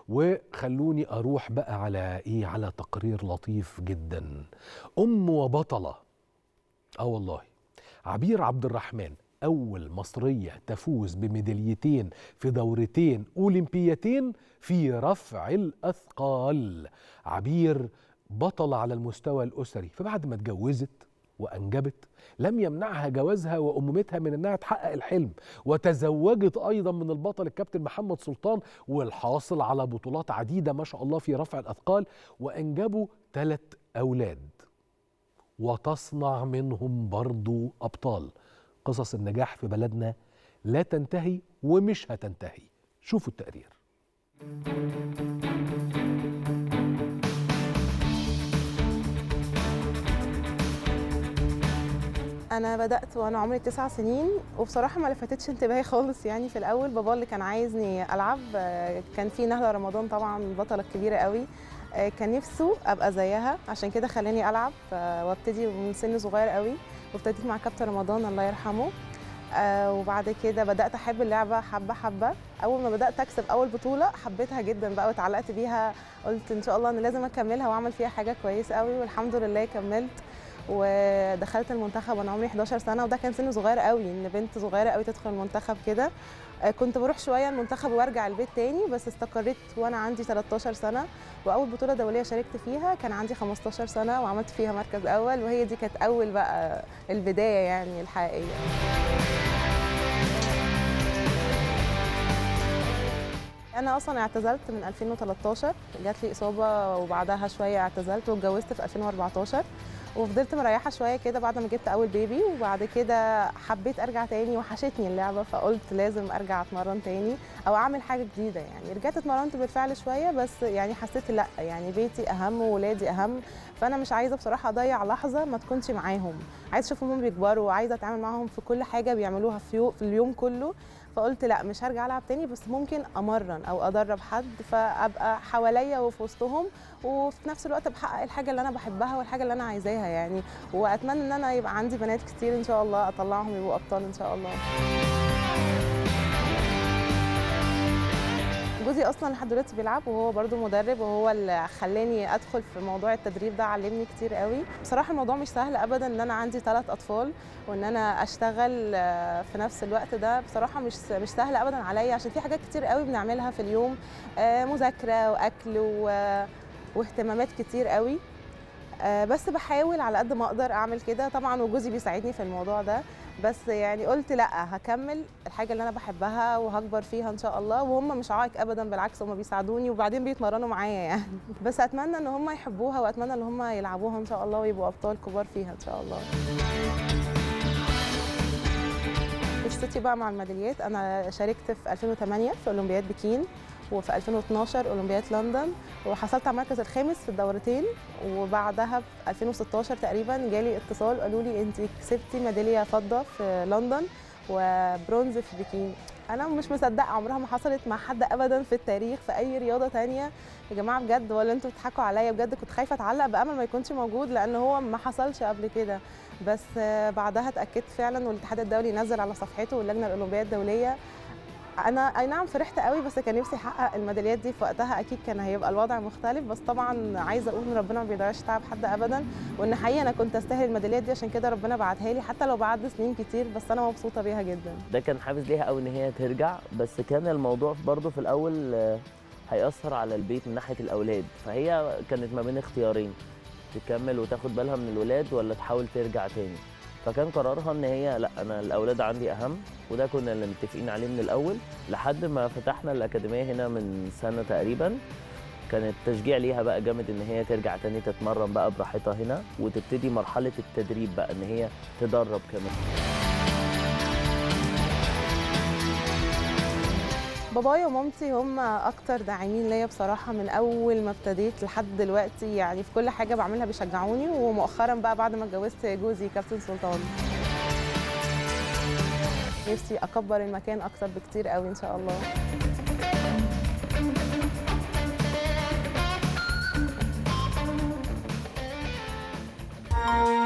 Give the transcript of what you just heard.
وخلوني اروح بقى على ايه على تقرير لطيف جدا ام وبطله اه والله عبير عبد الرحمن اول مصريه تفوز بميداليتين في دورتين اولمبيتين في رفع الاثقال عبير بطل على المستوى الاسري فبعد ما اتجوزت وانجبت لم يمنعها جوازها وامومتها من انها تحقق الحلم وتزوجت ايضا من البطل الكابتن محمد سلطان والحاصل على بطولات عديده ما شاء الله في رفع الاثقال وانجبوا ثلاث اولاد وتصنع منهم برضو ابطال قصص النجاح في بلدنا لا تنتهي ومش هتنتهي شوفوا التقرير انا بدات وانا عمري تسع سنين وبصراحه ما لفتتش انتباهي خالص يعني في الاول بابا اللي كان عايزني العب آه، كان في نهله رمضان طبعا البطله الكبيره قوي آه، كان نفسه ابقى زيها عشان كده خلاني العب آه، وابتدي من سن صغير قوي وابتديت مع كابتن رمضان الله يرحمه آه، وبعد كده بدات احب اللعبه حبه حبه اول ما بدات اكسب اول بطوله حبيتها جدا بقى واتعلقت بيها قلت ان شاء الله انا لازم اكملها واعمل فيها حاجه كويسه قوي والحمد لله كملت ودخلت المنتخب وانا عمري 11 سنه وده كان سن صغير قوي ان بنت صغيره قوي تدخل المنتخب كده آه، كنت بروح شويه المنتخب وارجع البيت تاني بس استقريت وانا عندي 13 سنه واول بطوله دوليه شاركت فيها كان عندي 15 سنه وعملت فيها مركز اول وهي دي كانت اول بقى البدايه يعني الحقيقيه انا اصلا اعتزلت من 2013 جات لي اصابه وبعدها شويه اعتزلت واتجوزت في 2014 وفضلت مريحه شويه كده بعد ما جبت اول بيبي وبعد كده حبيت ارجع تاني وحشتني اللعبه فقلت لازم ارجع اتمرن تاني او اعمل حاجه جديده يعني رجعت اتمرنت بالفعل شويه بس يعني حسيت لا يعني بيتي اهم وولادي اهم فانا مش عايزه بصراحه اضيع لحظه ما تكونش معاهم عايزه اشوفهم هم بيكبروا وعايزه اتعامل معاهم في كل حاجه بيعملوها في, يو في اليوم كله فقلت لا مش هرجع العب تاني بس ممكن امرن او ادرب حد فابقى حواليا وفي وسطهم وفي نفس الوقت بحقق الحاجه اللي انا بحبها والحاجه اللي انا عايزاها يعني واتمنى ان انا يبقى عندي بنات كتير ان شاء الله اطلعهم يبقوا ابطال ان شاء الله جوزي اصلا لحد دلوقتي بيلعب وهو برضو مدرب وهو اللي خلاني ادخل في موضوع التدريب ده علمني كتير قوي بصراحه الموضوع مش سهل ابدا ان انا عندي ثلاث اطفال وان انا اشتغل آه، في نفس الوقت ده بصراحه مش مش سهل ابدا عليا عشان في حاجات كتير قوي بنعملها في اليوم آه، مذاكره واكل و- واهتمامات كتير قوي آه، بس بحاول على قد ما اقدر اعمل كده طبعا وجوزي بيساعدني في الموضوع ده بس يعني قلت لا هكمل الحاجه اللي انا بحبها وهكبر فيها ان شاء الله وهم مش عائق ابدا بالعكس هم بيساعدوني وبعدين بيتمرنوا معايا يعني بس اتمنى ان هم يحبوها واتمنى ان هم يلعبوها ان شاء الله ويبقوا ابطال كبار فيها ان شاء الله قصتي بقى مع الميداليات انا شاركت في 2008 في اولمبياد بكين وفي 2012 اولمبياد لندن وحصلت على المركز الخامس في الدورتين وبعدها في 2016 تقريبا جالي اتصال قالوا لي انت كسبتي ميداليه فضه في لندن وبرونز في بكين انا مش مصدقه عمرها ما حصلت مع حد ابدا في التاريخ في اي رياضه تانية يا جماعه بجد ولا انتوا بتضحكوا عليا بجد كنت خايفه اتعلق بامل ما يكونش موجود لان هو ما حصلش قبل كده بس آه، بعدها اتاكدت فعلا والاتحاد الدولي نزل على صفحته واللجنه الاولمبيه الدوليه انا اي نعم فرحت قوي بس كان نفسي احقق الميداليات دي في وقتها اكيد كان هيبقى الوضع مختلف بس طبعا عايزه اقول ان ربنا ما بيضيعش تعب حد ابدا وان حقيقه انا كنت استاهل الميداليات دي عشان كده ربنا بعتها لي حتى لو بعد سنين كتير بس انا مبسوطه بيها جدا ده كان حافز ليها قوي ان هي ترجع بس كان الموضوع برضه في الاول آه، هيأثر على البيت من ناحيه الاولاد فهي كانت ما بين اختيارين تكمل وتاخد بالها من الولاد ولا تحاول ترجع تاني فكان قرارها ان هي لا انا الاولاد عندي اهم وده كنا اللي متفقين عليه من الاول لحد ما فتحنا الاكاديميه هنا من سنه تقريبا كان التشجيع ليها بقى جامد ان هي ترجع تاني تتمرن بقى براحتها هنا وتبتدي مرحله التدريب بقى ان هي تدرب كمان بابايا ومامتي هم اكتر داعمين ليا بصراحه من اول ما ابتديت لحد دلوقتي يعني في كل حاجه بعملها بيشجعوني ومؤخرا بقى بعد ما اتجوزت جوزي كابتن سلطان نفسي اكبر المكان اكتر بكتير قوي ان شاء الله Thank you.